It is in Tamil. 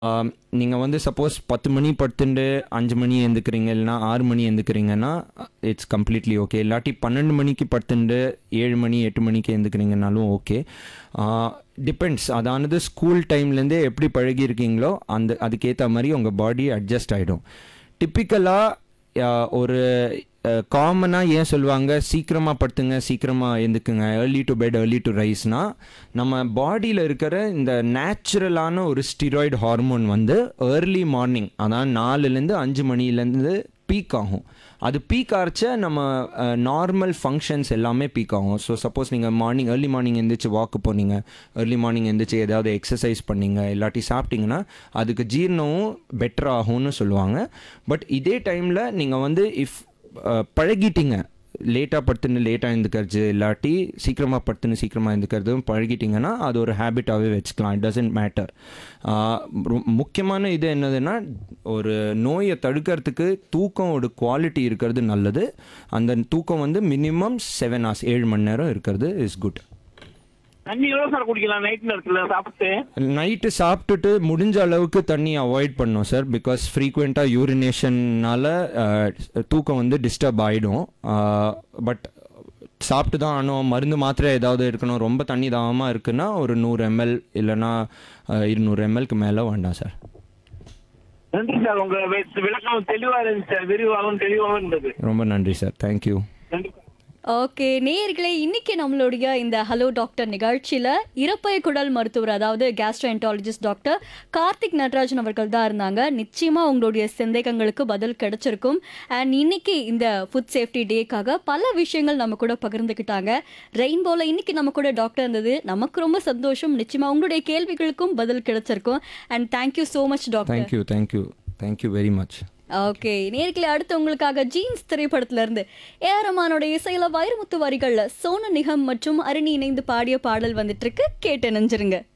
நீங்கள் வந்து சப்போஸ் பத்து மணி படுத்துண்டு அஞ்சு மணி எழுந்துக்கிறீங்க இல்லைனா ஆறு மணி எழுந்துக்கிறீங்கன்னா இட்ஸ் கம்ப்ளீட்லி ஓகே இல்லாட்டி பன்னெண்டு மணிக்கு படுத்துண்டு ஏழு மணி எட்டு மணிக்கு எழுந்துக்கிறீங்கனாலும் ஓகே டிபெண்ட்ஸ் அதானது ஸ்கூல் டைம்லேருந்தே எப்படி பழகியிருக்கீங்களோ அந்த அதுக்கேற்ற மாதிரி உங்கள் பாடி அட்ஜஸ்ட் ஆகிடும் டிப்பிக்கலாக ஒரு காமனாக ஏன் சொல்லுவாங்க சீக்கிரமாக படுத்துங்க சீக்கிரமாக எழுந்துக்குங்க early to bed early to ரைஸ்னா நம்ம பாடியில் இருக்கிற இந்த நேச்சுரலான ஒரு ஸ்டிராய்டு ஹார்மோன் வந்து ஏர்லி மார்னிங் அதான் நாலுலேருந்து அஞ்சு மணிலேருந்து பீக் ஆகும் அது பீக் ஆகிறச்ச நம்ம நார்மல் ஃபங்க்ஷன்ஸ் எல்லாமே பீக் ஆகும் ஸோ சப்போஸ் நீங்கள் மார்னிங் ஏர்லி மார்னிங் எந்திரிச்சு வாக்கு போனீங்க ஏர்லி மார்னிங் எந்திரிச்சு ஏதாவது எக்ஸசைஸ் பண்ணீங்க இல்லாட்டி சாப்பிட்டீங்கன்னா அதுக்கு ஜீரணமும் பெட்டர் ஆகும்னு சொல்லுவாங்க பட் இதே டைமில் நீங்கள் வந்து இஃப் பழகிட்டீங்க லேட்டாக படுத்துன்னு லேட்டாக எழுந்துக்கிறது இல்லாட்டி சீக்கிரமாக படுத்துன்னு சீக்கிரமாக எழுந்துக்கிறதும் பழகிட்டிங்கன்னா அது ஒரு ஹேபிட்டாகவே வச்சுக்கலாம் இட் டசன்ட் மேட்டர் முக்கியமான இது என்னதுன்னா ஒரு நோயை தடுக்கிறதுக்கு தூக்கம் ஒரு குவாலிட்டி இருக்கிறது நல்லது அந்த தூக்கம் வந்து மினிமம் செவன் ஹவர்ஸ் ஏழு மணி நேரம் இருக்கிறது இஸ் குட் தண்ணி எவ்வளவு சார் குடிக்கலாம் நைட் நேரத்துல சாப்பிட்டு நைட்டு சாப்பிட்டுட்டு முடிஞ்ச அளவுக்கு தண்ணி அவாய்ட் பண்ணோம் சார் பிகாஸ் ஃப்ரீக்வெண்ட்டாக யூரினேஷன்னால தூக்கம் வந்து டிஸ்டர்ப் ஆகிடும் பட் சாப்பிட்டு தான் ஆனோம் மருந்து மாத்திரை ஏதாவது இருக்கணும் ரொம்ப தண்ணி தாகமாக இருக்குன்னா ஒரு நூறு எம்எல் இல்லைன்னா இருநூறு எம்எல்க்கு மேலே வேண்டாம் சார் நன்றி சார் உங்க வி- விளக்கம் தெளிவா இருந்துச்சு சார் விரிவாகவும் தெளிவாகவும் இருந்தது ரொம்ப நன்றி சார் தேங்க்யூ நன்றி ஓகே நேயர்களே இன்னைக்கு நம்மளுடைய இந்த ஹலோ டாக்டர் நிகழ்ச்சியில இறப்பை குடல் மருத்துவர் அதாவது கேஸ்ட்ரோஎன்டாலஜிஸ்ட் டாக்டர் கார்த்திக் நடராஜன் அவர்கள் தான் இருந்தாங்க நிச்சயமா உங்களுடைய சந்தேகங்களுக்கு பதில் கிடைச்சிருக்கும் அண்ட் இன்னைக்கு இந்த ஃபுட் சேஃப்டி டேக்காக பல விஷயங்கள் நம்ம கூட பகிர்ந்துக்கிட்டாங்க ரெயின்போல இன்னைக்கு நம்ம கூட டாக்டர் இருந்தது நமக்கு ரொம்ப சந்தோஷம் நிச்சயமா உங்களுடைய கேள்விகளுக்கும் பதில் கிடைச்சிருக்கும் and thank you so much doctor thank you thank you thank you very much okay நேர்களே அடுத்து உங்களுக்காக ஜீன்ஸ் திரைப்படத்துல இருந்து ஏரமானோட இசையில வைரமுத்து வரிகள்ல சோனு நிகம் மற்றும் அருணி இணைந்து பாடிய பாடல் வந்துட்டு இருக்கு கேட்டு நெஞ்சிருங்க